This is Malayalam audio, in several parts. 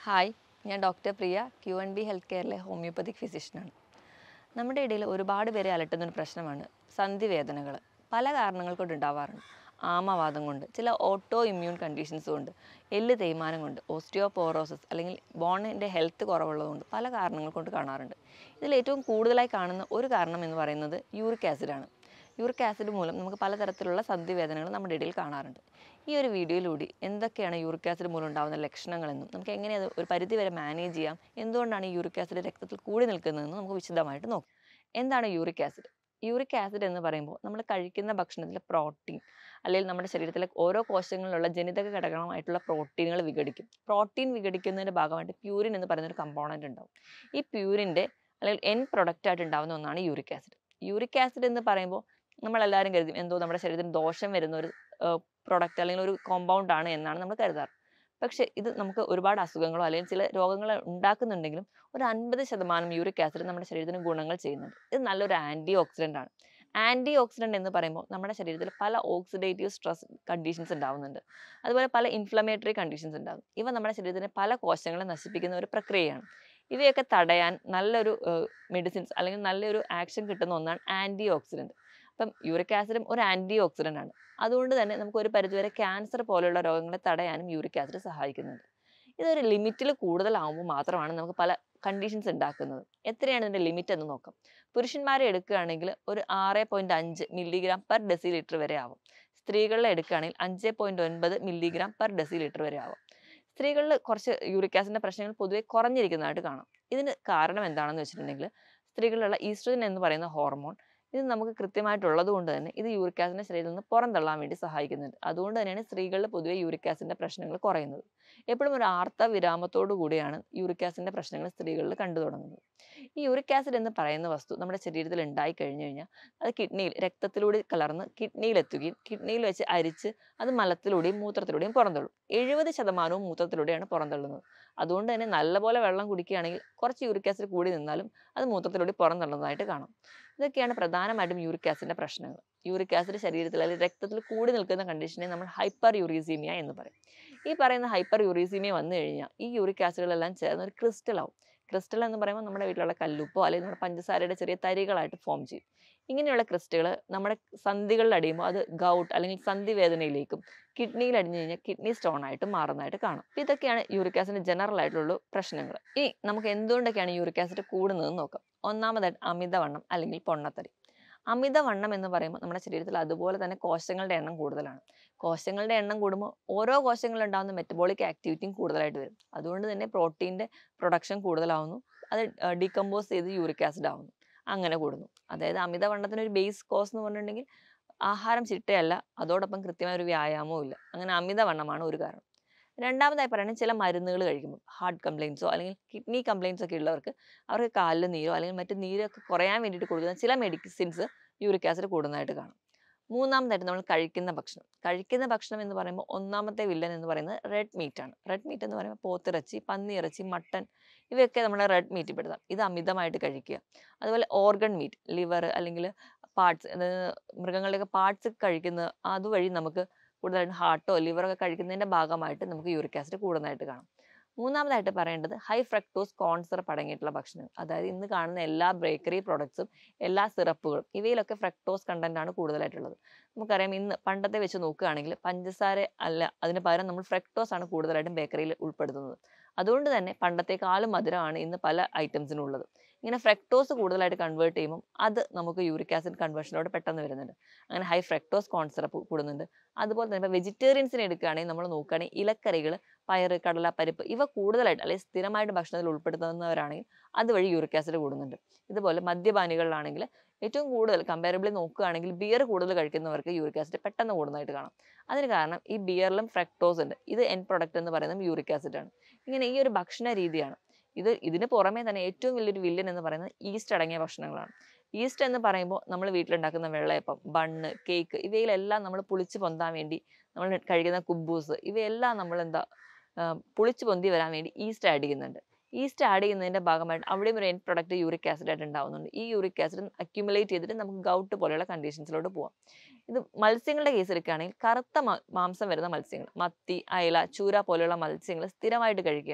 ഹായ് ഞാൻ doctor Priya Q N B health കെയറിലെ ഹോമിയോപ്പതിക് ഫിസിഷ്യനാണ് നമ്മുടെ ഇടയിൽ ഒരുപാട് പേരെ അലട്ടുന്ന ഒരു പ്രശ്നമാണ് സന്ധിവേദനകൾ പല കാരണങ്ങൾ കൊണ്ട് ഉണ്ടാവാറുണ്ട് ആമവാദം കൊണ്ട് ചില ഓട്ടോ ഇമ്മ്യൂൺ കണ്ടീഷൻസ് കൊണ്ട് എല്ല് തേയ്മാനം കൊണ്ട് ഓസ്റ്റിയോപോറോസിസ് അല്ലെങ്കിൽ ബോണിൻ്റെ ഹെൽത്ത് കുറവുള്ളതുകൊണ്ട് പല കാരണങ്ങൾ കൊണ്ട് കാണാറുണ്ട് ഇതിൽ ഏറ്റവും കൂടുതലായി കാണുന്ന ഒരു കാരണം എന്ന് പറയുന്നത് യൂറിക് ആസിഡാണ് യൂറിക് ആസിഡ് മൂലം നമുക്ക് പലതരത്തിലുള്ള സന്ധിവേദനകൾ നമ്മുടെ ഇടയിൽ കാണാറുണ്ട് ഈ ഒരു വീഡിയോയിലൂടെ എന്തൊക്കെയാണ് യൂറിക് ആസിഡ് മൂലം ഉണ്ടാകുന്ന ലക്ഷണങ്ങളെന്നും നമുക്ക് എങ്ങനെ അത് ഒരു പരിധി വരെ മാനേജ് ചെയ്യാം എന്തുകൊണ്ടാണ് ഈ യൂറിക് ആസിഡ് രക്തത്തിൽ കൂടി നിൽക്കുന്നതെന്ന് നമുക്ക് വിശദമായിട്ട് നോക്കാം എന്താണ് യൂറിക് ആസിഡ് യൂറിക് ആസിഡ് എന്ന് പറയുമ്പോൾ നമ്മൾ കഴിക്കുന്ന ഭക്ഷണത്തിലെ പ്രോട്ടീൻ അല്ലെങ്കിൽ നമ്മുടെ ശരീരത്തിലെ ഓരോ കോശങ്ങളിലുള്ള ജനിതക ഘടകമായിട്ടുള്ള പ്രോട്ടീനുകൾ വിഘടിക്കും പ്രോട്ടീൻ വിഘടിക്കുന്നതിൻ്റെ ഭാഗമായിട്ട് പ്യൂരിൻ എന്ന് പറയുന്ന ഒരു കമ്പോണൻ്റ് ഉണ്ടാവും ഈ പ്യൂരിൻ്റെ അല്ലെങ്കിൽ എൻ പ്രൊഡക്റ്റ് ആയിട്ട് ഉണ്ടാകുന്ന ഒന്നാണ് യൂറിക് ആസിഡ് യൂറിക് ആസിഡ് എന്ന് പറയുമ്പോൾ നമ്മളെല്ലാവരും കരുതും എന്തോ നമ്മുടെ ശരീരത്തിന് ദോഷം വരുന്ന ഒരു പ്രൊഡക്റ്റ് അല്ലെങ്കിൽ ഒരു കോമ്പൗണ്ട് ആണ് എന്നാണ് നമ്മൾ കരുതാറ് പക്ഷേ ഇത് നമുക്ക് ഒരുപാട് അസുഖങ്ങളോ അല്ലെങ്കിൽ ചില രോഗങ്ങൾ ഉണ്ടാക്കുന്നുണ്ടെങ്കിലും ഒരു അൻപത് ശതമാനം യൂറിക് ആസിഡ് നമ്മുടെ ശരീരത്തിന് ഗുണങ്ങൾ ചെയ്യുന്നുണ്ട് ഇത് നല്ലൊരു ആൻറ്റി ഓക്സിഡൻ്റ് ആണ് ആൻറ്റി ഓക്സിഡൻ്റ് എന്ന് പറയുമ്പോൾ നമ്മുടെ ശരീരത്തിൽ പല ഓക്സിഡേറ്റീവ് സ്ട്രെസ് കണ്ടീഷൻസ് ഉണ്ടാവുന്നുണ്ട് അതുപോലെ പല ഇൻഫ്ലമേറ്ററി കണ്ടീഷൻസ് ഉണ്ടാകും ഇവ നമ്മുടെ ശരീരത്തിലെ പല കോശങ്ങളെ നശിപ്പിക്കുന്ന ഒരു പ്രക്രിയയാണ് ഇവയൊക്കെ തടയാൻ നല്ലൊരു മെഡിസിൻസ് അല്ലെങ്കിൽ നല്ലൊരു ആക്ഷൻ കിട്ടുന്ന ഒന്നാണ് ആൻറ്റി ഓക്സിഡൻറ്റ് അപ്പം യൂറിക് ആസിഡും ഒരു ആൻറ്റി ഓക്സിഡൻ്റ് ആണ് അതുകൊണ്ട് തന്നെ നമുക്ക് ഒരു പരിധിവരെ ക്യാൻസർ പോലെയുള്ള രോഗങ്ങളെ തടയാനും യൂറിക് ആസിഡ് സഹായിക്കുന്നുണ്ട് ഇതൊരു ലിമിറ്റിൽ കൂടുതലാവുമ്പോൾ മാത്രമാണ് നമുക്ക് പല കണ്ടീഷൻസ് ഉണ്ടാക്കുന്നത് എത്രയാണ് ഇതിൻ്റെ ലിമിറ്റ് എന്ന് നോക്കാം പുരുഷന്മാരെ എടുക്കുകയാണെങ്കിൽ ഒരു ആറ് പോയിൻറ്റ് അഞ്ച് മില്ലിഗ്രാം പെർ ഡെസി ലിറ്റർ വരെ ആവും സ്ത്രീകളിലെ എടുക്കുകയാണെങ്കിൽ അഞ്ച് പോയിൻറ്റ് ഒൻപത് മില്ലിഗ്രാം പെർ ഡെസി ലിറ്റർ വരെ ആവും സ്ത്രീകളിൽ കുറച്ച് യൂറിക് ആസിഡിൻ്റെ പ്രശ്നങ്ങൾ പൊതുവെ കുറഞ്ഞിരിക്കുന്നതായിട്ട് കാണാം ഇതിന് കാരണം എന്താണെന്ന് വെച്ചിട്ടുണ്ടെങ്കിൽ സ്ത്രീകളിലുള്ള ഈസ്ട്രജൻ എന്ന് പറയുന്ന ഹോർമോൺ ഇത് നമുക്ക് കൃത്യമായിട്ടുള്ളത് കൊണ്ട് തന്നെ ഇത് യൂറിക് ആസിഡിന്റെ ശരീരത്തിൽ നിന്ന് പുറന്തള്ളാൻ വേണ്ടി സഹായിക്കുന്നുണ്ട് അതുകൊണ്ട് തന്നെയാണ് സ്ത്രീകളിൽ പൊതുവെ യൂറിക് ആസിഡിന്റെ പ്രശ്നങ്ങൾ കുറയുന്നത് എപ്പോഴും ഒരു ആർത്ത വിരാമത്തോടു കൂടിയാണ് യൂറിക് ആസിഡിന്റെ പ്രശ്നങ്ങൾ സ്ത്രീകളിൽ കണ്ടു തുടങ്ങുന്നത് ഈ യൂറിക് ആസിഡ് എന്ന് പറയുന്ന വസ്തു നമ്മുടെ ശരീരത്തിൽ ഉണ്ടായി കഴിഞ്ഞു കഴിഞ്ഞാൽ അത് കിഡ്നിയിൽ രക്തത്തിലൂടെ കലർന്ന് കിഡ്നിയിലെത്തുകയും കിഡ്നിയിൽ വെച്ച് അരിച്ച് അത് മലത്തിലൂടെയും മൂത്രത്തിലൂടെയും പുറന്തള്ളും എഴുപത് ശതമാനവും മൂത്രത്തിലൂടെയാണ് പുറന്തള്ളുന്നത് അതുകൊണ്ട് തന്നെ നല്ലപോലെ വെള്ളം കുടിക്കുകയാണെങ്കിൽ കുറച്ച് യൂറിക് ആസിഡ് കൂടി നിന്നാലും അത് മൂത്രത്തിലൂടെ പുറന്തള്ളുന്നതായിട്ട് കാണാം ഇതൊക്കെയാണ് പ്രധാനമായിട്ടും യൂറിക് ആസിഡിന്റെ പ്രശ്നങ്ങൾ യൂറിക് ആസിഡ് ശരീരത്തിൽ അല്ലെങ്കിൽ രക്തത്തിൽ കൂടി നിൽക്കുന്ന കണ്ടീഷനെ നമ്മൾ ഹൈപ്പർ യൂറീസീമിയ എന്ന് പറയും ഈ പറയുന്ന ഹൈപ്പർ യൂറീസീമിയ വന്നു കഴിഞ്ഞാൽ ഈ യൂറിക് ആസിഡുകളെല്ലാം ചേർന്ന് ഒരു ക്രിസ്റ്റൽ ആവും ക്രിസ്റ്റൽ എന്ന് പറയുമ്പോൾ നമ്മുടെ വീട്ടിലുള്ള കല്ലുപ്പോ അല്ലെങ്കിൽ നമ്മുടെ പഞ്ചസാരയുടെ ചെറിയ തരികളായിട്ട് ഫോം ചെയ്യും ഇങ്ങനെയുള്ള ക്രിസ്റ്റലുകൾ നമ്മുടെ സന്ധികളിൽ അടിയുമ്പോൾ അത് ഗൗട്ട് അല്ലെങ്കിൽ സന്ധി വേദനയിലേക്കും കിഡ്നിയിൽ അടിഞ്ഞു കഴിഞ്ഞാൽ കിഡ്നി സ്റ്റോൺ ആയിട്ട് മാറുന്നതായിട്ട് കാണും അപ്പോൾ ഇതൊക്കെയാണ് യൂറിക് ആസിഡിന്റെ ജനറൽ ആയിട്ടുള്ള പ്രശ്നങ്ങൾ ഇനി നമുക്ക് എന്തുകൊണ്ടൊക്കെയാണ് യൂറിക് ആസിഡ് കൂടുന്നതെന്ന് നോക്കാം ഒന്നാമതായിട്ട് അമിതവണ്ണം അല്ലെങ്കിൽ പൊണ്ണത്തടി അമിതവണ്ണം എന്ന് പറയുമ്പോൾ നമ്മുടെ ശരീരത്തിൽ അതുപോലെ തന്നെ കോശങ്ങളുടെ എണ്ണം കൂടുതലാണ് കോശങ്ങളുടെ എണ്ണം കൂടുമ്പോൾ ഓരോ കോശങ്ങളിൽ ഉണ്ടാകുന്ന മെറ്റബോളിക് ആക്ടിവിറ്റിയും കൂടുതലായിട്ട് വരും അതുകൊണ്ട് തന്നെ പ്രോട്ടീൻ്റെ പ്രൊഡക്ഷൻ കൂടുതലാവുന്നു അത് ഡീകമ്പോസ് ചെയ്ത് യൂറിക് ആസിഡ് ആവുന്നു അങ്ങനെ കൂടുന്നു അതായത് അമിതവണ്ണത്തിന് ഒരു ബേസ് കോസ് എന്ന് പറഞ്ഞിട്ടുണ്ടെങ്കിൽ ആഹാരം ചിട്ടയല്ല അതോടൊപ്പം കൃത്യമായ ഒരു വ്യായാമവും ഇല്ല അങ്ങനെ അമിതവണ്ണമാണ് ഒരു കാരണം രണ്ടാമതായി പറയുന്നത് ചില മരുന്നുകൾ കഴിക്കുമ്പോൾ ഹാർട്ട് കംപ്ലയിൻസോ അല്ലെങ്കിൽ കിഡ്നി കംപ്ലയിൻസ് ഒക്കെ ഉള്ളവർക്ക് അവർക്ക് കാലിൽ നീരോ അല്ലെങ്കിൽ മറ്റു നീരൊക്കെ കുറയാൻ വേണ്ടിയിട്ട് കൊടുക്കുന്ന ചില മെഡിസിൻസ് യൂറിക് ആസിഡ് കൂടുന്നതായിട്ട് കാണും മൂന്നാമതായിട്ട് നമ്മൾ കഴിക്കുന്ന ഭക്ഷണം കഴിക്കുന്ന ഭക്ഷണം എന്ന് പറയുമ്പോൾ ഒന്നാമത്തെ വില്ലൻ എന്ന് പറയുന്നത് റെഡ് മീറ്റ് ആണ് റെഡ് മീറ്റ് എന്ന് പറയുമ്പോൾ പോത്തിറച്ചി പന്നിയിറച്ചി മട്ടൺ ഇവയൊക്കെ നമ്മൾ റെഡ് മീറ്റ് പെടുത്താം ഇത് അമിതമായിട്ട് കഴിക്കുക അതുപോലെ ഓർഗൺ മീറ്റ് ലിവർ അല്ലെങ്കിൽ പാർട്സ് അതായത് മൃഗങ്ങളുടെയൊക്കെ പാർട്സ് കഴിക്കുന്നത് അതുവഴി നമുക്ക് കൂടുതലായിട്ട് ഹാർട്ടോ ലിവറൊക്കെ കഴിക്കുന്നതിൻ്റെ ഭാഗമായിട്ട് നമുക്ക് യൂറിക് ആസിഡ് കൂടുന്നതായിട്ട് കാണാം മൂന്നാമതായിട്ട് പറയേണ്ടത് ഹൈ ഫ്രക്ടോസ് കോൺ സിറപ്പ് അടങ്ങിയിട്ടുള്ള ഭക്ഷണം അതായത് ഇന്ന് കാണുന്ന എല്ലാ ബേക്കറി പ്രോഡക്ട്സും എല്ലാ സിറപ്പുകളും ഇവയിലൊക്കെ ഫ്രക്ടോസ് കണ്ടന്റ് ആണ് കൂടുതലായിട്ടുള്ളത് നമുക്കറിയാം ഇന്ന് പണ്ടത്തെ വെച്ച് നോക്കുകയാണെങ്കിൽ പഞ്ചസാര അല്ല അതിന് പകരം നമ്മൾ ഫ്രക്ടോസ് ആണ് കൂടുതലായിട്ടും ബേക്കറിയിൽ ഉൾപ്പെടുത്തുന്നത് അതുകൊണ്ട് തന്നെ പണ്ടത്തെക്കാളും മധുരമാണ് ഇന്ന് പല ഐറ്റംസിനും ഉള്ളത് ഇങ്ങനെ ഫ്രക്ടോസ് കൂടുതലായിട്ട് കൺവേർട്ട് ചെയ്യുമ്പോൾ അത് നമുക്ക് യൂറിക് ആസിഡ് കൺവേർഷനോട് പെട്ടെന്ന് വരുന്നുണ്ട് അങ്ങനെ ഹൈ ഫ്രക്ടോസ് കോൺ സിറപ്പ് കൂടുന്നുണ്ട് അതുപോലെ തന്നെ ഇപ്പോൾ വെജിറ്റേറിയൻസിനെ എടുക്കുകയാണെങ്കിൽ നമ്മൾ നോക്കുകയാണെങ്കിൽ ഇലക്കറികൾ പയറ് കടല പരിപ്പ് ഇവ കൂടുതലായിട്ട് അല്ലെങ്കിൽ സ്ഥിരമായിട്ട് ഭക്ഷണത്തിൽ ഉൾപ്പെടുത്തുന്നവരാണെങ്കിൽ അതുവഴി യൂറിക് ആസിഡ് കൂടുന്നുണ്ട് ഇതുപോലെ മദ്യപാനികളിലാണെങ്കിൽ ഏറ്റവും കൂടുതൽ കമ്പാരബിളി നോക്കുകയാണെങ്കിൽ ബിയർ കൂടുതൽ കഴിക്കുന്നവർക്ക് യൂറിക് ആസിഡ് പെട്ടെന്ന് കൂടുന്നതായിട്ട് കാണാം അതിന് കാരണം ഈ ബിയറിലും ഫ്രക്ടോസ് ഉണ്ട് ഇത് എൻ പ്രൊഡക്റ്റ് എന്ന് പറയുന്നത് യൂറിക് ആസിഡ് ആണ് ഇങ്ങനെ ഈ ഒരു ഭക്ഷണ രീതിയാണ് ഇത് ഇതിന് പുറമേ തന്നെ ഏറ്റവും വലിയൊരു വില്ലൻ എന്ന് പറയുന്നത് ഈസ്റ്റ് അടങ്ങിയ ഭക്ഷണങ്ങളാണ് ഈസ്റ്റ് എന്ന് പറയുമ്പോൾ നമ്മൾ വീട്ടിലുണ്ടാക്കുന്ന വെള്ളയപ്പം ബണ്ണ് കേക്ക് ഇവയിലെല്ലാം നമ്മൾ പുളിച്ച് പൊന്താൻ വേണ്ടി നമ്മൾ കഴിക്കുന്ന കുബൂസ് ഇവയെല്ലാം നമ്മൾ എന്താ പുളിച്ച് പൊന്തി വരാൻ വേണ്ടി ഈസ്റ്റ് ആഡ് ചെയ്യുന്നുണ്ട് ഈസ്റ്റ് ആഡ് ചെയ്യുന്നതിന്റെ ഭാഗമായിട്ട് അവിടെയും ഒരു എൻഡ് പ്രൊഡക്റ്റ് യൂറിക് ആസിഡ് ആയിട്ട് ഉണ്ടാവുന്നുണ്ട് ഈ യൂറിക് ആസിഡ് അക്യുമുലേറ്റ് ചെയ്തിട്ട് നമുക്ക് ഗൗട്ട് പോലെയുള്ള കണ്ടീഷൻസിലോട്ട് പോവാം ഇത് മത്സ്യങ്ങളുടെ കേസ് എടുക്കുകയാണെങ്കിൽ കറുത്ത മാംസം വരുന്ന മത്സ്യങ്ങൾ മത്തി അയല ചൂര പോലെയുള്ള മത്സ്യങ്ങൾ സ്ഥിരമായിട്ട് കഴിക്കുകയാണ്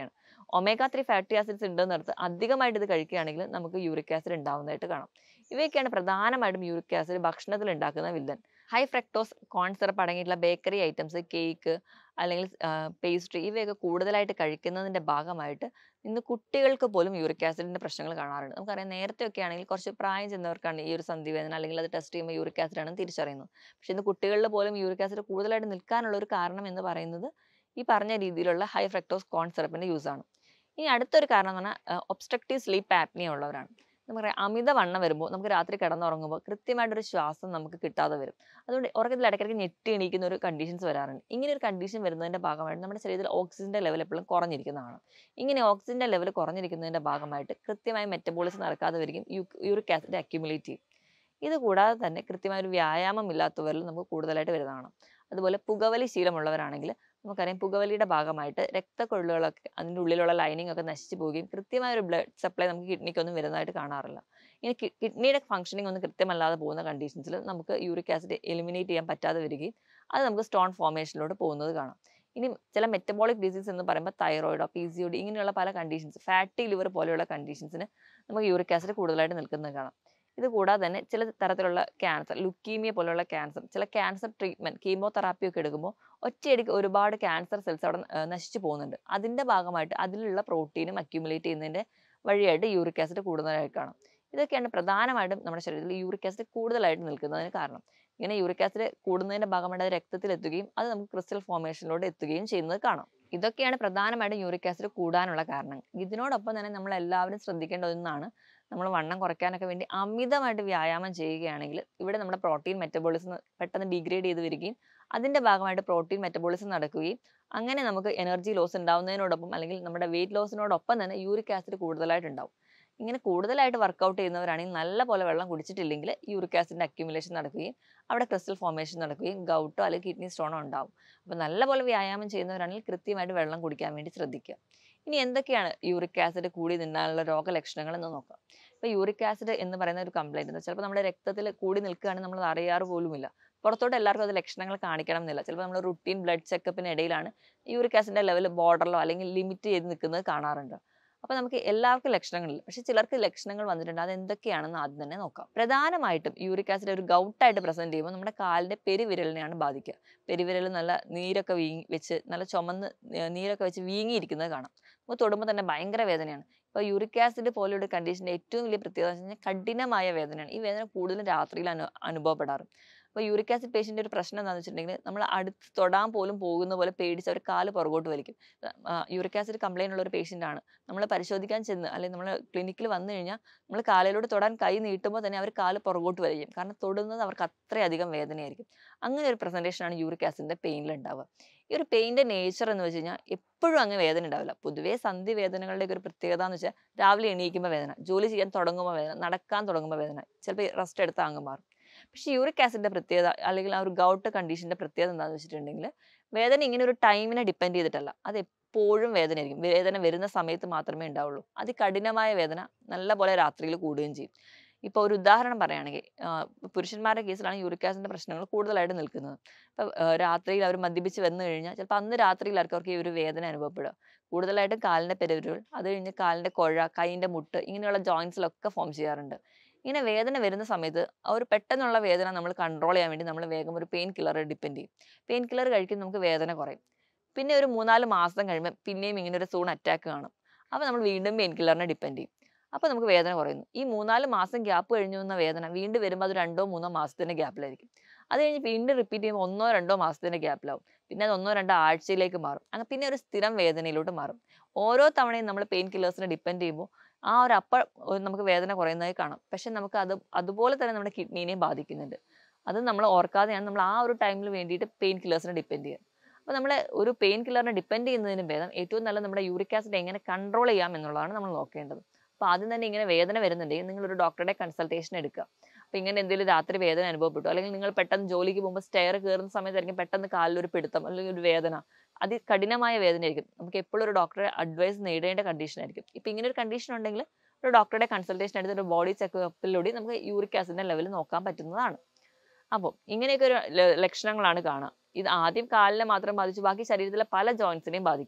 ഒമേഗ ത്രീ ഫാറ്റി ആസിഡ്സ് ഉണ്ടെന്നടുത്ത് അധികമായിട്ട് ഇത് കഴിക്കുകയാണെങ്കിൽ നമുക്ക് യൂറിക് ആസിഡ് ഉണ്ടാവുന്നതായിട്ട് കാണാം ഇവയൊക്കെയാണ് പ്രധാനമായിട്ടും യൂറിക് ആസിഡ് ഭക്ഷണത്തിൽ ഉണ്ടാക്കുന്ന വില്ലൻ ഹൈ ഫ്രക്ടോസ് കോൺ സിറപ്പ് അടങ്ങിയിട്ടുള്ള ബേക്കറി ഐറ്റംസ് കേക്ക് അല്ലെങ്കിൽ പേസ്ട്രി ഇവയൊക്കെ കൂടുതലായിട്ട് കഴിക്കുന്നതിൻ്റെ ഭാഗമായിട്ട് ഇന്ന് കുട്ടികൾക്ക് പോലും യൂറിക് ആസിഡിൻ്റെ പ്രശ്നങ്ങൾ കാണാറുണ്ട് നമുക്കറിയാം നേരത്തെ ഒക്കെ ആണെങ്കിൽ കുറച്ച് പ്രായം ചെന്നവർക്കാണ് ഈ ഒരു സന്ധിവേദന അല്ലെങ്കിൽ അത് ടെസ്റ്റ് ചെയ്യുമ്പോൾ യൂറിക് ആസിഡ് ആണെന്ന് തിരിച്ചറിയുന്നത് പക്ഷേ ഇന്ന് കുട്ടികളിൽ പോലും യൂറിക് ആസിഡ് കൂടുതലായിട്ട് നിൽക്കാനുള്ള ഒരു കാരണം എന്ന് പറയുന്നത് ഈ പറഞ്ഞ രീതിയിലുള്ള ഹൈ ഫ്രക്ടോസ് കോൺ സിറപ്പിൻ്റെ യൂസാണ് ഇനി അടുത്തൊരു കാരണം എന്ന് പറഞ്ഞാൽ ഒബ്സ്ട്രക്റ്റീവ് സ്ലീപ്പ് ആപ്നിയ ഉള്ളവരാണ് നമുക്കറിയാം അമിതവണ്ണം വരുമ്പോൾ നമുക്ക് രാത്രി കിടന്നുറങ്ങുമ്പോൾ കൃത്യമായിട്ടൊരു ശ്വാസം നമുക്ക് കിട്ടാതെ വരും അതുകൊണ്ട് ഉറക്കത്തിൽ ഇടയ്ക്കിടയ്ക്ക് ഞെട്ടി എണീക്കുന്ന ഒരു കണ്ടീഷൻസ് വരാറുണ്ട് ഇങ്ങനെ ഒരു കണ്ടീഷൻ വരുന്നതിൻ്റെ ഭാഗമായിട്ട് നമ്മുടെ ശരീരത്തിൽ ഓക്സിജൻ്റെ ലെവൽ എപ്പോഴും കുറഞ്ഞിരിക്കുന്നതാണ് ഇങ്ങനെ ഓക്സിജൻ്റെ ലെവൽ കുറഞ്ഞിരിക്കുന്നതിൻ്റെ ഭാഗമായിട്ട് കൃത്യമായ മെറ്റബോളിസം നടക്കാതെ വരികയും യൂറിക് ആസിഡ് അക്യുമുലേറ്റ് ചെയ്യും ഇത് കൂടാതെ തന്നെ കൃത്യമായ ഒരു വ്യായാമം ഇല്ലാത്തവരിൽ നമുക്ക് കൂടുതലായിട്ട് വരുന്നതാണ് അതുപോലെ പുകവലി ശീലമുള്ളവരാണെങ്കിൽ നമുക്കറിയാം പുകവലിയുടെ ഭാഗമായിട്ട് രക്തക്കൊള്ളുകളൊക്കെ അതിൻ്റെ ഉള്ളിലുള്ള ലൈനിങ് ഒക്കെ നശിച്ചു പോവുകയും കൃത്യമായ ഒരു ബ്ലഡ് സപ്ലൈ നമുക്ക് കിഡ്നിക്കൊന്നും വരുന്നതായിട്ട് കാണാറില്ല ഇനി കിഡ്നിയുടെ ഫംഗ്ഷനിങ് ഒന്നും കൃത്യമല്ലാതെ പോകുന്ന കണ്ടീഷൻസിൽ നമുക്ക് യൂറിക് ആസിഡ് എലിമിനേറ്റ് ചെയ്യാൻ പറ്റാതെ വരികയും അത് നമുക്ക് സ്റ്റോൺ ഫോർമേഷനിലോട്ട് പോകുന്നത് കാണാം ഇനി ചില മെറ്റബോളിക് ഡിസീസ് എന്ന് പറയുമ്പോൾ തൈറോയിഡോ പി സി ഒ ഡി ഇങ്ങനെയുള്ള പല കണ്ടീഷൻസ് ഫാറ്റി ലിവർ പോലെയുള്ള കണ്ടീഷൻസിന് നമുക്ക് യൂറിക് ആസിഡ് കൂടുതലായിട്ട് നിൽക്കുന്നത് കാണാം ഇത് കൂടാതെ തന്നെ ചില തരത്തിലുള്ള ക്യാൻസർ ലുക്കീമിയ പോലുള്ള ക്യാൻസർ ചില ക്യാൻസർ ട്രീറ്റ്മെൻറ്റ് കീമോതെറാപ്പി ഒക്കെ എടുക്കുമ്പോൾ ഒറ്റയടിക്ക് ഒരുപാട് ക്യാൻസർ സെൽസ് അവിടെ ആ, നശിച്ചു പോകുന്നുണ്ട് അതിൻ്റെ ഭാഗമായിട്ട് അതിലുള്ള പ്രോട്ടീനും അക്യുമുലേറ്റ് ചെയ്യുന്നതിൻ്റെ വഴിയായിട്ട് യൂറിക് ആസിഡ് കൂടുതലായിട്ട് കാണാം ഇതൊക്കെയാണ് പ്രധാനമായിട്ടും നമ്മുടെ ശരീരത്തിൽ യൂറിക് ആസിഡ് കൂടുതലായിട്ട് നിൽക്കുന്നതിന് കാരണം ഇങ്ങനെ യൂറിക് ആസിഡ് കൂടുന്നതിൻ്റെ ഭാഗമായിട്ട് അത് രക്തത്തിൽ എത്തുകയും അത് നമുക്ക് ക്രിസ്റ്റൽ ഫോർമേഷനിലൂടെ എത്തുകയും ചെയ്യുന്നത് കാണാം ഇതൊക്കെയാണ് പ്രധാനമായിട്ടും യൂറിക് ആസിഡ് കൂടാനുള്ള കാരണം ഇതിനോടൊപ്പം തന്നെ നമ്മൾ എല്ലാവരും ശ്രദ്ധിക്കേണ്ട ഒന്നാണ് നമ്മൾ വണ്ണം കുറയ്ക്കാനൊക്കെ വേണ്ടി അമിതമായിട്ട് വ്യായാമം ചെയ്യുകയാണെങ്കിൽ ഇവിടെ നമ്മുടെ പ്രോട്ടീൻ മെറ്റബോളിസം പെട്ടെന്ന് ഡിഗ്രേഡ് ചെയ്ത് വരികയും അതിൻ്റെ ഭാഗമായിട്ട് പ്രോട്ടീൻ മെറ്റബോളിസം നടക്കുകയും അങ്ങനെ നമുക്ക് എനർജി ലോസ് ഉണ്ടാവുന്നതിനോടൊപ്പം അല്ലെങ്കിൽ നമ്മുടെ വെയിറ്റ് ലോസിനോടൊപ്പം തന്നെ യൂറിക് ആസിഡ് കൂടുതലായിട്ട് ഉണ്ടാവും ഇങ്ങനെ കൂടുതലായിട്ട് വർക്കൗട്ട് ചെയ്യുന്നവരാണെങ്കിൽ നല്ല പോലെ വെള്ളം കുടിച്ചിട്ടില്ലെങ്കിൽ യൂറിക് ആസിഡിൻ്റെ അക്യുമുലേഷൻ നടക്കുകയും അവിടെ ക്രിസ്റ്റൽ ഫോർമേഷൻ നടക്കുകയും ഗൗട്ടോ അല്ലെങ്കിൽ കിഡ്നി സ്റ്റോണോ ഉണ്ടാവും അപ്പോൾ നല്ലപോലെ വ്യായാമം ചെയ്യുന്നവരാണെങ്കിൽ കൃത്യമായിട്ട് വെള്ളം കുടിക്കാൻ വേണ്ടി ശ്രദ്ധിക്കുക ഇനി എന്തൊക്കെയാണ് യൂറിക് ആസിഡ് കൂടി നിന്നാലുള്ള രോഗലക്ഷണങ്ങൾ എന്ന് നോക്കാം ഇപ്പോൾ യൂറിക് ആസിഡ് എന്ന് പറയുന്ന ഒരു കംപ്ലൈൻറ്റ് ചിലപ്പോൾ നമ്മുടെ രക്തത്തിൽ കൂടി നിൽക്കുകയാണെങ്കിൽ നമ്മൾ അറിയാറ് പോലുമില്ല പുറത്തോട്ട് എല്ലാവർക്കും അത് ലക്ഷണങ്ങൾ കാണിക്കണം എന്നില്ല ചിലപ്പോൾ നമ്മൾ റുട്ടീൻ ബ്ലഡ് ചെക്കപ്പിന് ഇടയിലാണ് യൂറിക് ആസിഡിൻ്റെ ലെവൽ ബോർഡറിലോ അല്ലെങ്കിൽ ലിമിറ്റ് ചെയ്ത് നിൽക്കുന്നത് കാണാറുണ്ട് അപ്പോൾ നമുക്ക് എല്ലാവർക്കും ലക്ഷണങ്ങളില്ല പക്ഷേ ചിലർക്ക് ലക്ഷണങ്ങൾ വന്നിട്ടുണ്ട് അത് എന്തൊക്കെയാണെന്ന് ആദ്യം തന്നെ നോക്കാം പ്രധാനമായിട്ടും യൂറിക് ആസിഡ് ഒരു ഗൗട്ടായിട്ട് പ്രസന്റ് ചെയ്യുമ്പോൾ നമ്മുടെ കാലിൻ്റെ പെരുവിരലിനെയാണ് ബാധിക്കുക പെരുവിരൽ നല്ല നീരൊക്കെ വീങ്ങി വെച്ച് നല്ല ചുമന്ന് ഏർ നീരൊക്കെ വെച്ച് വീങ്ങിയിരിക്കുന്നത് കാണാം നമുക്ക് തൊടുമ്പോൾ തന്നെ ഭയങ്കര വേദനയാണ് ഇപ്പോൾ യൂറിക് ആസിഡ് പോലെയുള്ള കണ്ടീഷൻ്റെ ഏറ്റവും വലിയ പ്രത്യേകത എന്ന് വെച്ച് കഴിഞ്ഞാൽ കഠിനമായ വേദനയാണ് ഈ വേദന കൂടുതലും രാത്രിയിൽ അനു അനുഭവപ്പെടാറ് അപ്പോൾ യൂറിക് ആസിഡ് പേഷ്യൻ്റെ ഒരു പ്രശ്നം എന്താണെന്ന് വെച്ചിട്ടുണ്ടെങ്കിൽ നമ്മൾ അടുത്ത് തൊടാൻ പോലും പോകുന്ന പോലെ പേടിച്ച് അവർ കാല് പുറകോട്ട് വലിക്കും യൂറിക് ആസിഡ് കംപ്ലൈൻ്റ് ഉള്ള ഒരു പേഷ്യൻ്റ് ആണ് നമ്മൾ പരിശോധിക്കാൻ ചെന്ന് അല്ലെങ്കിൽ നമ്മൾ ക്ലിനിക്കിൽ വന്നു കഴിഞ്ഞാൽ നമ്മൾ കാലിലൂടെ തൊടാൻ കൈ നീട്ടുമ്പോൾ തന്നെ അവർ കാല് പുറകോട്ട് വലിക്കും കാരണം തൊടുന്നത് അവർക്ക് അത്രയധികം വേദനയായിരിക്കും അങ്ങനെ ഒരു പ്രസൻറ്റേഷനാണ് യൂറിക് ആസിഡിൻ്റെ പെയിനിൽ ഉണ്ടാവുക ഈ ഒരു പെയിൻ്റെ നേച്ചർ എന്ന് വെച്ച് കഴിഞ്ഞാൽ എപ്പോഴും അങ്ങ് വേദന ഉണ്ടാവില്ല പൊതുവേ സന്ധി വേദനകളുടെ ഒരു പ്രത്യേകത എന്ന് വെച്ചാൽ രാവിലെ എണീക്കുമ്പോൾ വേദന ജോലി ചെയ്യാൻ തുടങ്ങുമ്പോൾ വേദന നടക്കാൻ തുടങ്ങുമ്പോൾ വേദന ചിലപ്പോൾ റെസ്റ്റ് എടുത്താൽ അങ്ങ് മാറും പക്ഷേ യൂറിക് ആസിഡിൻ്റെ പ്രത്യേകത അല്ലെങ്കിൽ ആ ഒരു ഗൗട്ട് കണ്ടീഷൻ്റെ പ്രത്യേകത എന്താണെന്ന് വെച്ചിട്ടുണ്ടെങ്കിൽ വേദന ഇങ്ങനെ ഒരു ടൈമിനെ ഡിപ്പെൻഡ് ചെയ്തിട്ടല്ല അത് എപ്പോഴും വേദനയായിരിക്കും വേദന വരുന്ന സമയത്ത് മാത്രമേ ഉണ്ടാവുള്ളൂ അതികഠിനമായ വേദന നല്ല പോലെ രാത്രിയിൽ കൂടുകയും ചെയ്യും ഇപ്പോൾ ഒരു ഉദാഹരണം പറയുകയാണെങ്കിൽ ആ, പുരുഷന്മാരുടെ കേസിലാണ് യൂറിക് ആസിഡിൻ്റെ പ്രശ്നങ്ങൾ കൂടുതലായിട്ട് നിൽക്കുന്നത് ഇപ്പോൾ രാത്രിയിൽ അവർ മദ്യപിച്ച് വന്നു കഴിഞ്ഞാൽ ചിലപ്പോൾ അന്ന് രാത്രിയിലായിരിക്കും അവർക്ക് ഈ ഒരു വേദന അനുഭവപ്പെടുക കൂടുതലായിട്ടും കാലിൻ്റെ പെരുവിരൽ അത് കഴിഞ്ഞ് കാലിൻ്റെ കുഴ കൈയിൻ്റെ മുട്ട് ഇങ്ങനെയുള്ള ജോയിൻസിലൊക്കെ ഫോം ചെയ്യാറുണ്ട് ഇങ്ങനെ വേദന വരുന്ന സമയത്ത് ആ ഒരു പെട്ടെന്നുള്ള വേദന നമ്മൾ കൺട്രോൾ ചെയ്യാൻ വേണ്ടി നമ്മൾ വേഗം ഒരു പെയിൻ കില്ലർ ഡിപ്പെൻഡ് ചെയ്യും പെയിൻ കില്ലർ കഴിക്കും നമുക്ക് വേദന കുറയും പിന്നെ ഒരു മൂന്നാല് മാസം കഴിയുമ്പോൾ പിന്നെയും ഇങ്ങനെ ഒരു സൂൺ അറ്റാക്ക് കാണും അപ്പോൾ നമ്മൾ വീണ്ടും പെയിൻ കില്ലറിനെ ഡിപ്പെൻഡ് ചെയ്യും അപ്പോൾ നമുക്ക് വേദന കുറയുന്നു ഈ മൂന്നാല് മാസം ഗ്യാപ്പ് കഴിഞ്ഞു വന്ന വേദന വീണ്ടും വരുമ്പോൾ അത് രണ്ടോ മൂന്നോ മാസത്തിൻ്റെ ഗ്യാപ്പിലായിരിക്കും അത് കഴിഞ്ഞ് വീണ്ടും റിപ്പീറ്റ് ചെയ്യുമ്പോൾ ഒന്നോ രണ്ടോ മാസത്തിൻ്റെ ഗ്യാപ്പിലാവും പിന്നെ അത് ഒന്നോ രണ്ടോ ആഴ്ചയിലേക്ക് മാറും അങ്ങനെ പിന്നെ ഒരു സ്ഥിരം വേദനയിലോട്ട് മാറും ഓരോ തവണയും നമ്മൾ പെയിൻ കില്ലേഴ്സിനെ ഡിപ്പെൻഡ് ചെയ്യുമ്പോൾ ആ ഒരു അപ്പ നമുക്ക് വേദന കുറയുന്നതായി കാണാം പക്ഷെ നമുക്ക് അത് അതുപോലെ തന്നെ നമ്മുടെ കിഡ്നീനെയും ബാധിക്കുന്നുണ്ട് അത് നമ്മൾ ഓർക്കാതെയാണ് നമ്മൾ ആ ഒരു ടൈമിൽ വേണ്ടിയിട്ട് പെയിൻ കില്ലേഴ്സിനെ ഡിപ്പെൻഡ് ചെയ്യുക അപ്പോൾ നമ്മൾ ഒരു പെയിൻ കില്ലറിനെ ഡിപ്പെൻഡ് ചെയ്യുന്നതിന് ഭേദം ഏറ്റവും നല്ല നമ്മുടെ യൂറിക് ആസിഡ് എങ്ങനെ കൺട്രോൾ ചെയ്യാം എന്നുള്ളതാണ് നമ്മൾ നോക്കേണ്ടത് അപ്പോൾ ആദ്യം തന്നെ ഇങ്ങനെ വേദന വരുന്നുണ്ടെങ്കിൽ നിങ്ങൾ ഒരു ഡോക്ടറുടെ കൺസൾട്ടേഷൻ എടുക്കുക അപ്പോൾ ഇങ്ങനെ എന്തെങ്കിലും രാത്രി വേദന അനുഭവപ്പെട്ടു അല്ലെങ്കിൽ നിങ്ങൾ പെട്ടെന്ന് ജോലിക്ക് പോകുമ്പോൾ സ്റ്റെയർ കയറുന്ന സമയത്തായിരിക്കും പെട്ടെന്ന് കാലിലൊരു പിടുത്തം അല്ലെങ്കിൽ ഒരു വേദന അതികഠിനമായ വേദനയായിരിക്കും നമുക്ക് എപ്പോഴും ഒരു ഡോക്ടറെ അഡ്വൈസ് നേടേണ്ട കണ്ടീഷൻ ആയിരിക്കും ഇപ്പം ഇങ്ങനെ ഒരു കണ്ടീഷൻ ഉണ്ടെങ്കിൽ ഒരു ഡോക്ടറുടെ കൺസൾട്ടേഷൻ എടുത്ത് ഒരു ബോഡി ചെക്കപ്പിലൂടെ നമുക്ക് യൂറിക് ആസിഡിന്റെ ലെവൽ നോക്കാൻ പറ്റുന്നതാണ് അപ്പോൾ ഇങ്ങനെയൊക്കെ ഒരു ല- ലക്ഷണങ്ങളാണ് കാണുക ഇത് ആദ്യം കാലിനെ മാത്രം ബാധിച്ചു ബാക്കി ശരീരത്തിലെ പല ജോയിൻസിനെയും ബാധിക്കും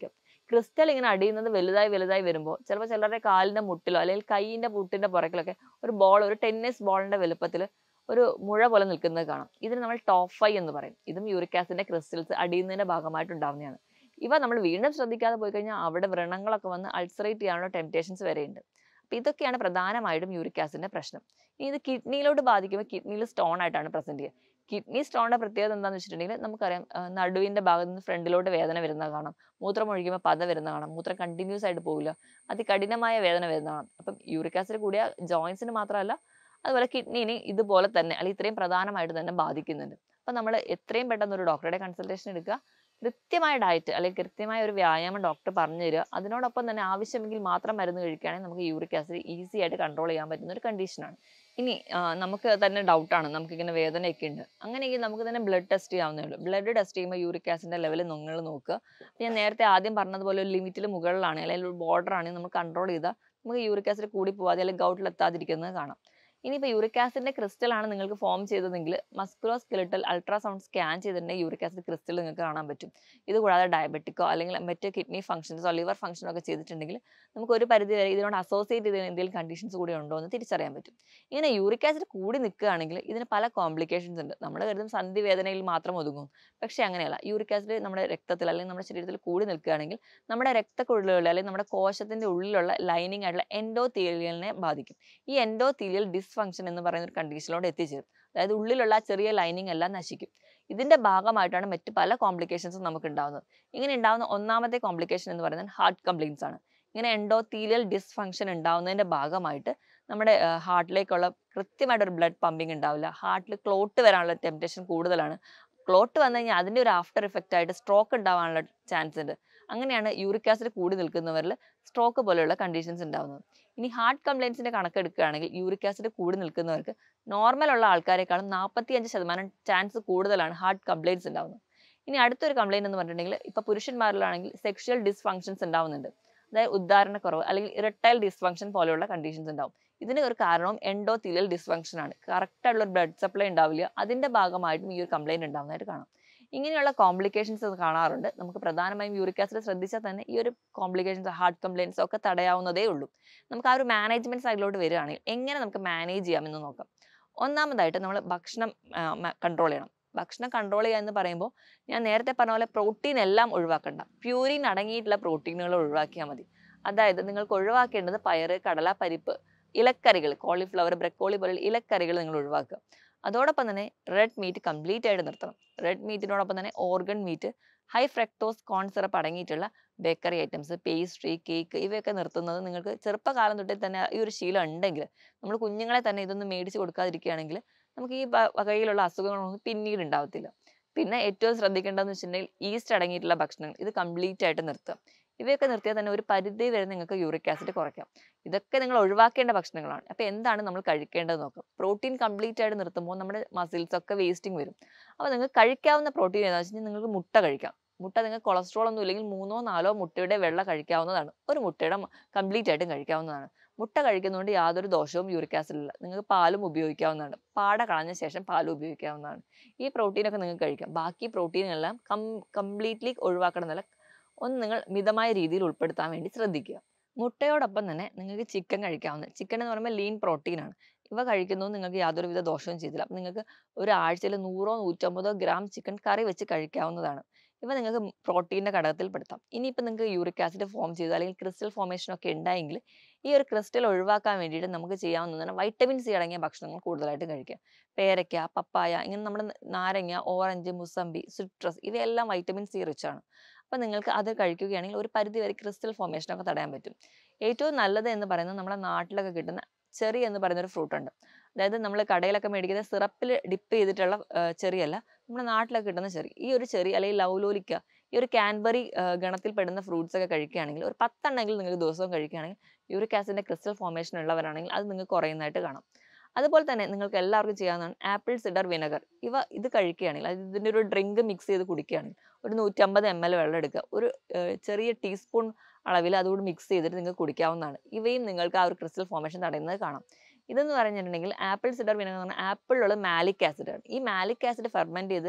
ക്രിസ്റ്റൽ ഇങ്ങനെ അടിയുന്നത് വലുതായി വലുതായി വരുമ്പോൾ ചിലപ്പോൾ ചിലരുടെ കാലിന്റെ മുട്ടിലോ അല്ലെങ്കിൽ കൈയിന്റെ മുട്ടിന്റെ പുറകിലൊക്കെ ഒരു ബോൾ ഒരു ടെന്നീസ് ബോളിന്റെ വലുപ്പത്തിൽ ഒരു മുഴ പോലെ നിൽക്കുന്നത് കാണാം ഇതിന് നമ്മൾ ടോഫൈ എന്ന് പറയും ഇതും യൂറിക് ആസിഡിന്റെ ക്രിസ്റ്റൽസ് അടിയുന്നതിന്റെ ഭാഗമായിട്ട് ഉണ്ടാവുന്നതാണ് ഇവ നമ്മൾ വീണ്ടും ശ്രദ്ധിക്കാതെ പോയി കഴിഞ്ഞാൽ അവിടെ വ്രണങ്ങളൊക്കെ വന്ന് അൾസറേറ്റ് ചെയ്യാനുള്ള ടെംപ്റ്റേഷൻസ് വരെയുണ്ട് അപ്പോൾ ഇതൊക്കെയാണ് പ്രധാനമായിട്ടും യൂറിക് ആസിഡിന്റെ പ്രശ്നം ഇനി ഇത് കിഡ്നിയിലോട്ട് ബാധിക്കുമ്പോൾ കിഡ്നിയിൽ സ്റ്റോൺ ആയിട്ടാണ് പ്രസന്റ് ചെയ്യുക കിഡ്നി സ്റ്റോണിന്റെ പ്രത്യേകത എന്താണെന്ന് വെച്ചിട്ടുണ്ടെങ്കിൽ നമുക്കറിയാം ആ, നടുവിന്റെ ഭാഗത്ത് നിന്ന് ഫ്രണ്ടിലോട്ട് വേദന വരുന്നത് കാണാം മൂത്രം ഒഴിക്കുമ്പോൾ പത വരുന്നത് കാണാം മൂത്രം കണ്ടിന്യൂസ് ആയിട്ട് പോകില്ല അതികഠിനമായ വേദന വരുന്നത് കാണാം അപ്പം യൂറിക് ആസിഡ് കൂടിയ ജോയിൻസിന് മാത്രമല്ല അതുപോലെ കിഡ്നീനെ ഇതുപോലെ തന്നെ അല്ലെങ്കിൽ ഇത്രയും പ്രധാനമായിട്ട് തന്നെ ബാധിക്കുന്നുണ്ട് അപ്പം നമ്മൾ എത്രയും പെട്ടെന്ന് ഒരു ഡോക്ടറുടെ കൺസൾട്ടേഷൻ എടുക്കുക കൃത്യമായ ഡയറ്റ് അല്ലെങ്കിൽ കൃത്യമായ ഒരു വ്യായാമം ഡോക്ടർ പറഞ്ഞു തരിക അതിനോടൊപ്പം തന്നെ ആവശ്യമെങ്കിൽ മാത്രം മരുന്ന് കഴിക്കുകയാണെങ്കിൽ നമുക്ക് യൂറിക് ആസിഡ് ഈസി ആയിട്ട് കൺട്രോൾ ചെയ്യാൻ പറ്റുന്ന ഒരു കണ്ടീഷനാണ് ഇനി ആ, നമുക്ക് തന്നെ ഡൗട്ടാണ് നമുക്കിങ്ങനെ വേദനയൊക്കെ ഉണ്ട് അങ്ങനെയെങ്കിൽ നമുക്ക് തന്നെ ബ്ലഡ് ടെസ്റ്റ് ചെയ്യാവുന്നേ ഉള്ളൂ ബ്ലഡ് ടെസ്റ്റ് ചെയ്യുമ്പോൾ യൂറിക് ആസിഡിന്റെ ലെവൽ നിങ്ങൾ നോക്കുക ഞാൻ നേരത്തെ ആദ്യം പറഞ്ഞതുപോലെ ഒരു ലിമിറ്റിൽ മുകളിലാണ് അല്ലെങ്കിൽ ഒരു ബോർഡർ ആണെങ്കിൽ നമ്മൾ കൺട്രോൾ ചെയ്താൽ നമുക്ക് യൂറിക് ആസിഡ് കൂടി പോവാതെ അല്ലെങ്കിൽ ഗൗട്ടിൽ എത്താതിരിക്കുന്നത് കാണാം ഇനിയിപ്പോൾ യൂറിക് ആസിഡിന്റെ ക്രിസ്റ്റൽ ആണ് നിങ്ങൾക്ക് ഫോം ചെയ്തതെങ്കിൽ മസ്കുലോ സ്കെലിറ്റൽ അൾട്രാസൗണ്ട് സ്കാൻ ചെയ്തിട്ടുണ്ടെങ്കിൽ യൂറിക് ആസിഡ് ക്രിസ്റ്റൽ നിങ്ങൾക്ക് കാണാൻ പറ്റും ഇത് കൂടാതെ ഡയബറ്റിക്കോ അല്ലെങ്കിൽ മറ്റ് കിഡ്നി ഫംഗ്ഷൻസോ ലിവർ ഫംഗ്ഷനോ ഒക്കെ ചെയ്തിട്ടുണ്ടെങ്കിൽ നമുക്ക് ഒരു പരിധി വരെ ഇതിനോട് അസോസിയേറ്റ് ചെയ്ത എന്തെങ്കിലും കണ്ടീഷൻസ് കൂടി ഉണ്ടോ എന്ന് തിരിച്ചറിയാൻ പറ്റും ഇങ്ങനെ യൂറിക് ആസിഡ് കൂടി നിൽക്കുകയാണെങ്കിൽ ഇതിന് പല കോംപ്ലിക്കേഷൻസ് ഉണ്ട് നമ്മൾ കരുതും സന്ധി വേദനയിൽ മാത്രം ഒതുങ്ങും പക്ഷേ അങ്ങനെയല്ല യൂറിക് ആസിഡ് നമ്മുടെ രക്തത്തിൽ അല്ലെങ്കിൽ നമ്മുടെ ശരീരത്തിൽ കൂടി നിൽക്കുകയാണെങ്കിൽ നമ്മുടെ രക്തക്കുഴലുകളിൽ അല്ലെങ്കിൽ നമ്മുടെ കോശത്തിന്റെ ഉള്ളിലുള്ള ലൈനിങ് ആയിട്ടുള്ള എൻഡോതീലിയലിനെ ബാധിക്കും ഈ എൻഡോതീലിയൽ ഡിസ്ഫങ്ഷൻ എന്ന് പറയുന്ന ഒരു കണ്ടീഷനിലോട്ട് എത്തിച്ചേരും അതായത് ഉള്ളിലുള്ള ആ ചെറിയ ലൈനിങ് എല്ലാം നശിക്കും ഇതിന്റെ ഭാഗമായിട്ടാണ് മറ്റ് പല കോംപ്ലിക്കേഷൻസും നമുക്ക് ഉണ്ടാവുന്നത് ഇങ്ങനെ ഉണ്ടാവുന്ന ഒന്നാമത്തെ കോംപ്ലിക്കേഷൻ എന്ന് പറയുന്നത് ഹാർട്ട് കംപ്ലയിൻസ് ആണ് ഇങ്ങനെ എൻഡോതീലിയൽ ഡിസ്ഫങ്ഷൻ ഉണ്ടാവുന്നതിന്റെ ഭാഗമായിട്ട് നമ്മുടെ ഹാർട്ടിലേക്കുള്ള കൃത്യമായിട്ട് ഒരു ബ്ലഡ് പമ്പിങ് ഉണ്ടാവില്ല ഹാർട്ടിൽ ക്ലോട്ട് വരാനുള്ള ടെംപ്റ്റേഷൻ കൂടുതലാണ് ക്ലോട്ട് വന്നു കഴിഞ്ഞാൽ അതിന്റെ ഒരു ആഫ്റ്റർ ഇഫക്റ്റ് ആയിട്ട് സ്ട്രോക്ക് ഉണ്ടാവാനുള്ള ചാൻസ് ഉണ്ട് അങ്ങനെയാണ് യൂറിക് ആസിഡ് കൂടി നിൽക്കുന്നവരിൽ സ്ട്രോക്ക് പോലെയുള്ള കണ്ടീഷൻസ് ഉണ്ടാവുന്നത് ഇനി ഹാർട്ട് കംപ്ലയിൻസിന്റെ കണക്കെടുക്കുകയാണെങ്കിൽ യൂറിക് ആസിഡ് കൂടി നിൽക്കുന്നവർക്ക് നോർമൽ ഉള്ള ആൾക്കാരെക്കാളും നാൽപ്പത്തി അഞ്ച് ശതമാനം ചാൻസ് കൂടുതലാണ് ഹാർട്ട് കംപ്ലയിൻസ് ഉണ്ടാവുന്നത് ഇനി അടുത്തൊരു കംപ്ലയിന്റ് എന്ന് പറഞ്ഞിട്ടുണ്ടെങ്കിൽ ഇപ്പൊ പുരുഷന്മാരിലാണെങ്കിൽ സെക്ഷൽ ഡിസ്ഫങ്ഷൻസ് ഉണ്ടാവുന്നുണ്ട് അതായത് ഉദ്ധാരണക്കുറവ് അല്ലെങ്കിൽ ഇറട്ടൈൽ ഡിസ്ഫങ്ഷൻ പോലെയുള്ള കണ്ടീഷൻസ് ഉണ്ടാവും ഇതിന് ഒരു കാരണവും എൻഡോത്തീലിയൽ ഡിസ്ഫങ്ഷൻ ആണ് കറക്റ്റ് ആയിട്ടുള്ള ഒരു ബ്ലഡ് സപ്ലൈ ഉണ്ടാവില്ല അതിന്റെ ഭാഗമായിട്ടും ഈ ഒരു കംപ്ലൈന്റ് ഉണ്ടാവുന്നതായിട്ട് കാണാം ഇങ്ങനെയുള്ള കോംപ്ലിക്കേഷൻസ് കാണാറുണ്ട് നമുക്ക് പ്രധാനമായും യൂറിക് ആസിഡ് ശ്രദ്ധിച്ചാൽ തന്നെ ഈ ഒരു കോംപ്ലിക്കേഷൻസ് ഹാർട്ട് കംപ്ലയിൻസ് ഒക്കെ തടയാവുന്നതേ ഉള്ളൂ നമുക്ക് ആ ഒരു മാനേജ്മെന്റ് സൈഡിലോട്ട് വരികയാണെങ്കിൽ എങ്ങനെ നമുക്ക് മാനേജ് ചെയ്യാമെന്ന് നോക്കാം ഒന്നാമതായിട്ട് നമ്മൾ ഭക്ഷണം കൺട്രോൾ ചെയ്യണം ഭക്ഷണം കൺട്രോൾ ചെയ്യുക എന്ന് പറയുമ്പോൾ ഞാൻ നേരത്തെ പറഞ്ഞ പോലെ പ്രോട്ടീൻ എല്ലാം ഒഴിവാക്കണ്ട പ്യൂരിൻ അടങ്ങിയിട്ടുള്ള പ്രോട്ടീനുകൾ ഒഴിവാക്കിയാൽ മതി അതായത് നിങ്ങൾക്ക് ഒഴിവാക്കേണ്ടത് പയറ് കടല പരിപ്പ് ഇലക്കറികൾ കോളിഫ്ലവർ ബ്രക്കോളി പോലുള്ള ഇലക്കറികൾ നിങ്ങൾ ഒഴിവാക്കുക അതോടൊപ്പം തന്നെ റെഡ് മീറ്റ് കംപ്ലീറ്റ് ആയിട്ട് നിർത്തണം റെഡ് മീറ്റിനോടൊപ്പം തന്നെ organ meat high fructose corn syrup അടങ്ങിയിട്ടുള്ള ബേക്കറി ഐറ്റംസ് പേസ്ട്രി കേക്ക് ഇവയൊക്കെ നിർത്തുന്നത് നിങ്ങൾക്ക് ചെറുപ്പകാലം തൊട്ടേ തന്നെ ഈ ഒരു ശീലം ഉണ്ടെങ്കിൽ നമ്മൾ കുഞ്ഞുങ്ങളെ തന്നെ ഇതൊന്നും മേടിച്ച് കൊടുക്കാതിരിക്കുകയാണെങ്കിൽ നമുക്ക് ഈ വ- വകയിലുള്ള അസുഖങ്ങളൊന്നും പിന്നീട് ഉണ്ടാവത്തില്ല പിന്നെ ഏറ്റവും ശ്രദ്ധിക്കേണ്ടതെന്ന് വെച്ചിട്ടുണ്ടെങ്കിൽ ഈസ്റ്റ് അടങ്ങിയിട്ടുള്ള ഭക്ഷണങ്ങൾ ഇത് കംപ്ലീറ്റ് ആയിട്ട് നിർത്തുക ഇവയൊക്കെ നിർത്തിയാൽ തന്നെ ഒരു പരിധി വരെ നിങ്ങൾക്ക് യൂറിക് ആസിഡ് കുറയ്ക്കാം ഇതൊക്കെ നിങ്ങൾ ഒഴിവാക്കേണ്ട ഭക്ഷണങ്ങളാണ് അപ്പോൾ എന്താണ് നമ്മൾ കഴിക്കേണ്ടത് നോക്കാം പ്രോട്ടീൻ കംപ്ലീറ്റ് ആയിട്ട് നിർത്തുമ്പോൾ നമ്മുടെ മസിൽസ് ഒക്കെ വേസ്റ്റിംഗ് വരും അപ്പോൾ നിങ്ങൾക്ക് കഴിക്കാവുന്ന പ്രോട്ടീൻ ഏതാണെന്ന് വെച്ച് കഴിഞ്ഞാൽ നിങ്ങൾക്ക് മുട്ട കഴിക്കാം മുട്ട നിങ്ങൾക്ക് കൊളസ്ട്രോൾ ഒന്നും ഇല്ലെങ്കിൽ മൂന്നോ നാലോ മുട്ടയുടെ വെള്ള കഴിക്കാവുന്നതാണ് ഒരു മുട്ടയുടെ കംപ്ലീറ്റ് ആയിട്ടും കഴിക്കാവുന്നതാണ് മുട്ട കഴിക്കുന്നതുകൊണ്ട് യാതൊരു ദോഷവും യൂറിക് ആസിഡില്ല നിങ്ങൾക്ക് പാലും ഉപയോഗിക്കാവുന്നതാണ് പാട കളഞ്ഞ ശേഷം പാലും ഉപയോഗിക്കാവുന്നതാണ് ഈ പ്രോട്ടീനൊക്കെ നിങ്ങൾക്ക് കഴിക്കാം ബാക്കി പ്രോട്ടീൻ എല്ലാം കം കംപ്ലീറ്റ്ലി ഒഴിവാക്കണം എന്നല്ല ഒന്ന് നിങ്ങൾ മിതമായ രീതിയിൽ ഉൾപ്പെടുത്താൻ വേണ്ടി ശ്രദ്ധിക്കുക മുട്ടയോടൊപ്പം തന്നെ നിങ്ങൾക്ക് ചിക്കൻ കഴിക്കാവുന്ന ചിക്കൻ എന്ന് പറയുമ്പോൾ ലീൻ പ്രോട്ടീൻ ആണ് ഇവ കഴിക്കുന്നത് നിങ്ങൾക്ക് യാതൊരുവിധ ദോഷവും ചെയ്തില്ല അപ്പം നിങ്ങൾക്ക് ഒരാഴ്ചയിൽ നൂറോ നൂറ്റമ്പതോ ഗ്രാം ചിക്കൻ കറി വെച്ച് കഴിക്കാവുന്നതാണ് ഇവ നിങ്ങൾക്ക് പ്രോട്ടീൻ്റെ ഘടകത്തിൽ പെടുത്താം ഇനിയിപ്പോൾ നിങ്ങൾക്ക് യൂറിക് ആസിഡ് ഫോം ചെയ്തു അല്ലെങ്കിൽ ക്രിസ്റ്റൽ ഫോർമേഷൻ ഒക്കെ ഉണ്ടായെങ്കിൽ ഈ ഒരു ക്രിസ്റ്റൽ ഒഴിവാക്കാൻ വേണ്ടിയിട്ട് നമുക്ക് ചെയ്യാവുന്നതാണ് വൈറ്റമിൻ സി അടങ്ങിയ ഭക്ഷണങ്ങൾ കൂടുതലായിട്ട് കഴിക്കുക പേരയ്ക്ക പപ്പായ ഇങ്ങനെ നമ്മുടെ നാരങ്ങ ഓറഞ്ച് മുസമ്പി സിട്രസ് ഇവയെല്ലാം വൈറ്റമിൻ സി റിച്ച് ആണ് അപ്പം നിങ്ങൾക്ക് അത് കഴിക്കുകയാണെങ്കിൽ ഒരു പരിധി വരെ ക്രിസ്റ്റൽ ഫോർമേഷൻ ഒക്കെ തടയാൻ പറ്റും ഏറ്റവും നല്ലത് എന്ന് പറയുന്നത് നമ്മുടെ നാട്ടിലൊക്കെ കിട്ടുന്ന ചെറി എന്ന് പറയുന്ന ഒരു ഫ്രൂട്ട് ഉണ്ട് അതായത് നമ്മൾ കടയിലൊക്കെ മേടിക്കുന്ന സിറപ്പിൽ ഡിപ്പ് ചെയ്തിട്ടുള്ള ചെറിയല്ല നമ്മുടെ നാട്ടിലൊക്കെ കിട്ടുന്ന ചെറി ഈ ഒരു ചെറി അല്ലെങ്കിൽ ലൗലോലിക്ക ഈ ഒരു കാൻബറി ഗണത്തിൽ പെടുന്ന ഫ്രൂട്ട്സ് ഒക്കെ കഴിക്കുകയാണെങ്കിൽ ഒരു പത്തെണ്ണമെങ്കിലും നിങ്ങൾ ദിവസവും കഴിക്കുകയാണെങ്കിൽ യൂറിക് ആസിഡിന്റെ ക്രിസ്റ്റൽ ഫോർമേഷൻ ഉള്ളവരാണെങ്കിൽ അത് നിങ്ങൾക്ക് കുറയുന്നതായിട്ട് കാണാം അതുപോലെ തന്നെ നിങ്ങൾക്ക് എല്ലാവർക്കും ചെയ്യാവുന്നതാണ് ആപ്പിൾ സിഡർ വിനെഗർ ഇവ ഇത് കഴിക്കുകയാണെങ്കിൽ അതായത് ഇതിൻ്റെ ഒരു ഡ്രിങ്ക് മിക്സ് ചെയ്ത് കുടിക്കുകയാണെങ്കിൽ ഒരു നൂറ്റമ്പത് എം എൽ വെള്ളം എടുക്കുക ഒരു ഏർ ചെറിയ ടീസ്പൂൺ അളവിൽ അതുകൂടി മിക്സ് ചെയ്തിട്ട് നിങ്ങൾക്ക് കുടിക്കാവുന്നതാണ് ഇവയും നിങ്ങൾക്ക് ആ ഒരു ക്രിസ്റ്റൽ ഫോർമേഷൻ തടയുന്നത് കാണാം ഇതെന്ന് പറഞ്ഞിട്ടുണ്ടെങ്കിൽ ആപ്പിൾ സിഡർ വിനെഗർ എന്ന് പറഞ്ഞാൽ ആപ്പിളിലുള്ള മാലിക് ആസിഡ് ആണ് ഈ മാലിക് ആസിഡ് ഫെർമെന്റ് ചെയ്ത്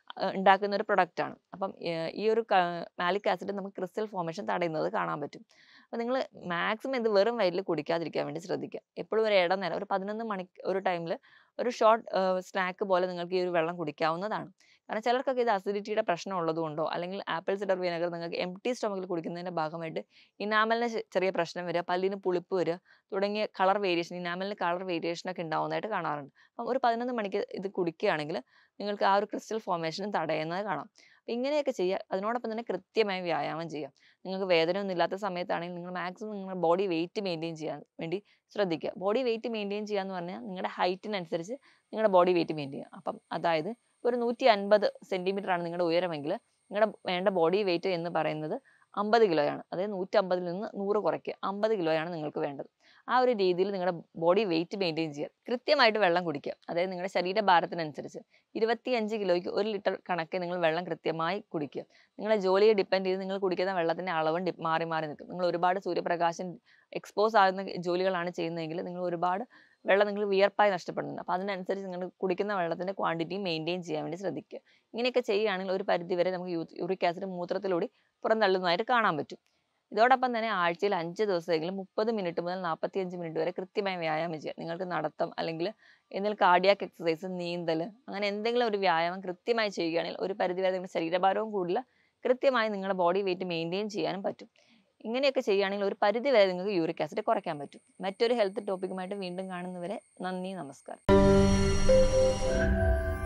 അഹ് ഉണ്ടാക്കുന്ന ഒരു product ആണ് അപ്പം ഏർ ഈ ഒരു മാലിക് ആസിഡ് നമുക്ക് ക്രിസ്റ്റൽ ഫോർമേഷൻ തടയുന്നത് കാണാൻ പറ്റും അപ്പോൾ നിങ്ങൾ മാക്സിമം ഇത് വെറും വയറ്റിൽ കുടിക്കാതിരിക്കാൻ വേണ്ടി ശ്രദ്ധിക്കുക എപ്പോഴും ഒരു ഇടനേരം ഒരു പതിനൊന്ന് മണി ഒരു ടൈമിൽ ഒരു ഷോർട്ട് സ്നാക്ക് പോലെ നിങ്ങൾക്ക് ഈ ഒരു വെള്ളം കുടിക്കാവുന്നതാണ് കാരണം ചിലർക്കൊക്കെ ഇത് അസിഡിറ്റിയുടെ പ്രശ്നം ഉള്ളതുകൊണ്ടോ അല്ലെങ്കിൽ ആപ്പിൾ സിഡർ വിനെഗർ നിങ്ങൾക്ക് എം ടി സ്റ്റൊമക്കിൽ കുടിക്കുന്നതിൻ്റെ ഭാഗമായിട്ട് ഇനാമലിന് ചെ- ചെറിയ പ്രശ്നം വരിക പല്ലിന് പുളിപ്പ് വരിക തുടങ്ങിയ കളർ വേരിയേഷൻ ഇനാമലിന് കളർ വേരിയേഷൻ ഒക്കെ ഉണ്ടാവുന്നതായിട്ട് കാണാറുണ്ട് അപ്പം ഒരു പതിനൊന്ന് മണിക്ക് ഇത് കുടിക്കുകയാണെങ്കിൽ നിങ്ങൾക്ക് ആ ഒരു ക്രിസ്റ്റൽ ഫോർമേഷനും തടയുന്നത് കാണാം അപ്പം ഇങ്ങനെയൊക്കെ ചെയ്യുക അതിനോടൊപ്പം തന്നെ കൃത്യമായി വ്യായാമം ചെയ്യുക നിങ്ങൾക്ക് വേദനയൊന്നും ഇല്ലാത്ത സമയത്താണെങ്കിൽ നിങ്ങൾ മാക്സിമം നിങ്ങളുടെ ബോഡി വെയിറ്റ് മെയിൻറ്റെയിൻ ചെയ്യാൻ വേണ്ടി ശ്രദ്ധിക്കുക ബോഡി വെയിറ്റ് മെയിൻറ്റെയിൻ ചെയ്യുക എന്ന് പറഞ്ഞാൽ നിങ്ങളുടെ ഹൈറ്റിനനുസരിച്ച് നിങ്ങളുടെ ബോഡി വെയിറ്റ് മെയിൻറ്റെയിൻ ചെയ്യുക അപ്പം അതായത് ഒരു നൂറ്റി അൻപത് സെൻറ്റിമീറ്റർ ആണ് നിങ്ങളുടെ ഉയരമെങ്കിൽ നിങ്ങളുടെ വേണ്ട ബോഡി വെയിറ്റ് എന്ന് പറയുന്നത് അമ്പത് കിലോയാണ് അതായത് നൂറ്റമ്പതിൽ നിന്ന് നൂറ് കുറയ്ക്കുക അമ്പത് കിലോയാണ് നിങ്ങൾക്ക് വേണ്ടത് ആ ഒരു രീതിയിൽ നിങ്ങളുടെ ബോഡി വെയിറ്റ് മെയിൻറ്റെയിൻ ചെയ്യുക കൃത്യമായിട്ട് വെള്ളം കുടിക്കുക അതായത് നിങ്ങളുടെ ശരീരഭാരത്തിനനുസരിച്ച് ഇരുപത്തിയഞ്ച് കിലോയ്ക്ക് ഒരു ലിറ്റർ കണക്ക് നിങ്ങൾ വെള്ളം കൃത്യമായി കുടിക്കുക നിങ്ങളെ ജോലിയെ ഡിപ്പെൻഡ് ചെയ്ത് നിങ്ങൾ കുടിക്കുന്ന വെള്ളത്തിൻ്റെ അളവും ഡി- മാറി മാറി നിൽക്കും നിങ്ങൾ ഒരുപാട് സൂര്യപ്രകാശം എക്സ്പോസ് ആകുന്ന ജോലികളാണ് ചെയ്യുന്നതെങ്കിൽ നിങ്ങൾ ഒരുപാട് വെള്ളം നിങ്ങൾ വിയർപ്പായി നഷ്ടപ്പെടുന്നുണ്ട് അപ്പോൾ അതിനനുസരിച്ച് നിങ്ങൾ കുടിക്കുന്ന വെള്ളത്തിൻ്റെ ക്വാണ്ടിറ്റി മെയിൻറ്റെയിൻ ചെയ്യാൻ വേണ്ടി ശ്രദ്ധിക്കുക ഇങ്ങനെയൊക്കെ ചെയ്യുകയാണെങ്കിൽ ഒരു പരിധി വരെ നമുക്ക് യൂറിക് ആസിഡ് മൂത്രത്തിലൂടെ പുറന്തള്ളുന്നതായിട്ട് കാണാൻ പറ്റും ഇതോടൊപ്പം തന്നെ ആഴ്ചയിൽ അഞ്ച് ദിവസമെങ്കിലും മുപ്പത് മിനിറ്റ് മുതൽ നാൽപ്പത്തിയഞ്ച് മിനിറ്റ് വരെ കൃത്യമായി വ്യായാമം ചെയ്യുക നിങ്ങൾക്ക് നടത്തം അല്ലെങ്കിൽ എന്തെങ്കിലും കാർഡിയാക്ക് എക്സസൈസ് നീന്തൽ അങ്ങനെ എന്തെങ്കിലും ഒരു വ്യായാമം കൃത്യമായി ചെയ്യുകയാണെങ്കിൽ ഒരു പരിധി വരെ നിങ്ങളുടെ ശരീരഭാരവും കൂടില്ല കൃത്യമായി നിങ്ങളുടെ ബോഡി വെയിറ്റ് മെയിൻറ്റെയിൻ ചെയ്യാനും പറ്റും ഇങ്ങനെയൊക്കെ ചെയ്യുകയാണെങ്കിൽ ഒരു പരിധി വരെ നിങ്ങൾക്ക് യൂറിക് ആസിഡ് കുറയ്ക്കാൻ പറ്റും മറ്റൊരു ഹെൽത്ത് ടോപ്പിക്കുമായിട്ട് വീണ്ടും കാണുന്നവരെ നന്ദി നമസ്കാരം